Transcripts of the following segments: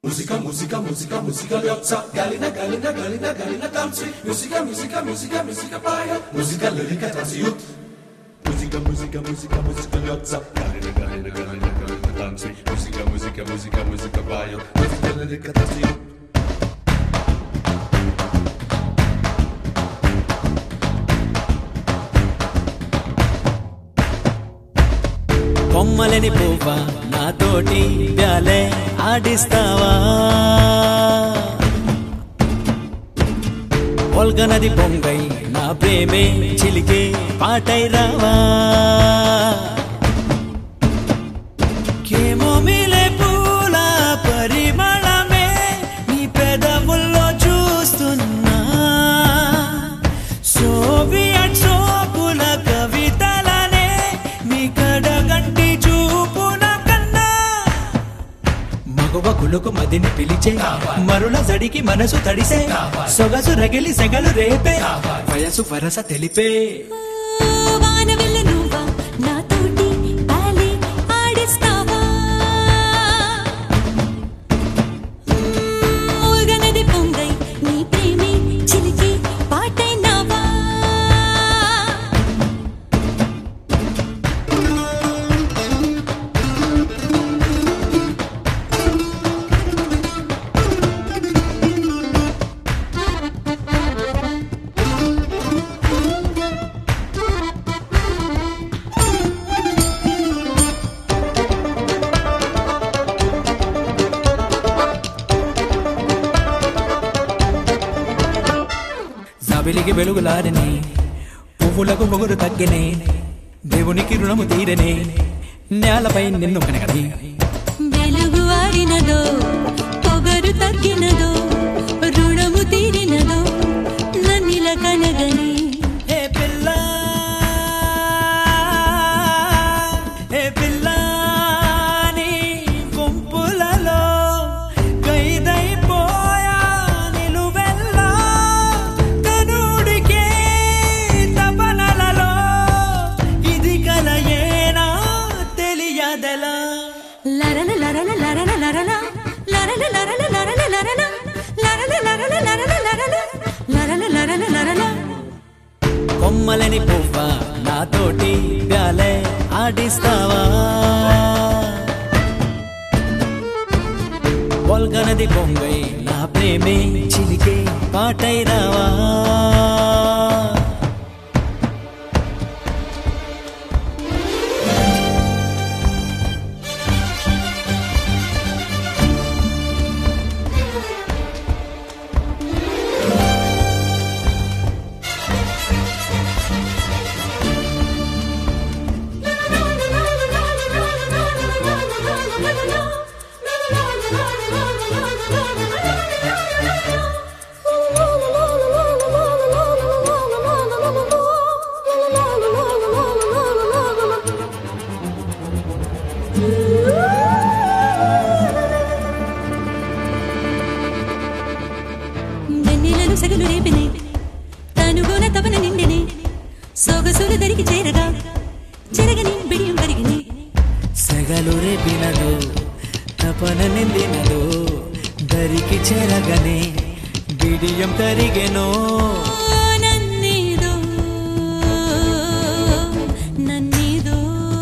Muzyka, muzyka, muzyka, muzyka liotca Galina, galina, galina, galina tańczy Muzyka, muzyka, muzyka, muzyka paja Muzyka, liryka, tancjut Muzyka, muzyka, muzyka, muzyka liotca Galina, galina, galina, galina tańczy Muzyka, muzyka, muzyka, muzyka paja Muzyka, liryka, tancjut కొమ్మలని పువ్వ నాతోటి ప్యాలే ఆడిస్తావా ఒల్గనది పొంగై నా ప్రేమే చిలికే పాటై రావా కేమో Milei పూల పరిమళమే నీ పెదవుల్లో చూస్తున్నా సోవియట్ సోకుల కవితలనే నీ కడగంటి చూపున కన్నా మగవ కులుకు మదిని పిలిచే మరుల జడికి మనసు తడిసే సొగసు రగిలి సెగలు రేపే వయసు వరస తెలిపే వానవిల్లు నువ్వా నాతోటి బాలే ఆడిస్తావా మూగనది పొంగై నీ ప్రేమే చిలికి పాటైనావా జాబిలికి వెలుగులారని పువ్వులకు పొగురు తగ్గినే దేవునికి రుణము తీరనే నేలపై నిన్ను కనగని వెలుగు ఆడినదో పొగరు తగ్గినదో రుణము తీరినదో నన్నిల కనగని ఏ పిల్ల ఏ పిల్ల నీ గుంపులలో ఖైదైపోయా నిలువెల్లా కనుడికే తపనలలో ఇది కలయేనా తెలియదలా లరల లరల లరల లరల లరల లరల లరల లరల లరల లరల లరల లరల లరల లరల లరల కొమ్మలని పువ్వ నాతోటి గాలే ఆడిస్తావా పొల్గనది పొంగై నా ప్రేమే చిలికే పాటై రావా వెన్నెలలు సగలు రేపినే తనుగోన తపన నిండెనే సొగసులు దరికి చేరగా చెరగని బిడియం కరిగినే సెగలు రేపినదు తపన నిందినదు దరికి చెరగనే బిడియం కరిగెనో నన్నేదో నన్నేదో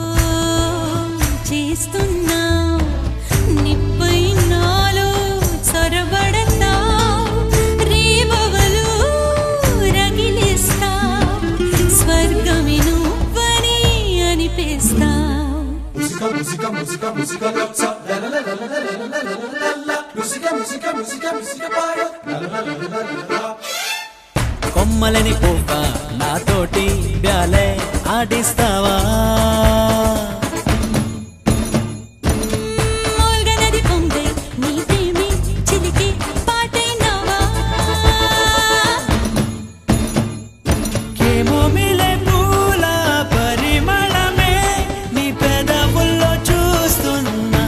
చేస్తున్నా నిప్పై నాలో చొరబడతా రేవవలు రగిలిస్తా స్వర్గమి నువ్వని అనిపిస్తా Muzyka, muzyka, muzyka, muzyka liotca La la la la la la la la la la la la Muzyka, muzyka, muzyka, muzyka paja La la la la la la la la కొమ్మలని పువ్వ నాతోటి బ్యాలే ఆడిస్తావా మూల్గనది పొంగై నీ ప్రేమే చిలికి పాటైనావా కేమో Milei పూల పరిమళమే నీ పెదవుల్లో చూస్తున్నా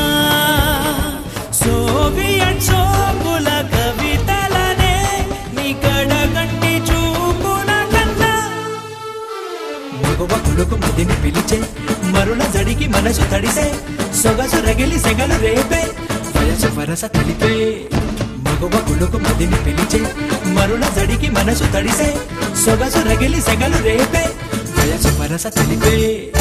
సోవియట్ సోకుల కవితలనే నీ కడగంటి చూపున కన్నా మగవ కులుకు మదిని పిలిచే మరుల జడికి మనసు తడిసే సొగసు రగిలి సెగలు రేపే వయసు వరస తెలిపే మగవ కొడుకు మదిని పిలిచే మరుల జడికి మనసు తడిసే సొగసు రగిలి సెగలు రేపే వయసు వరస తెలిపే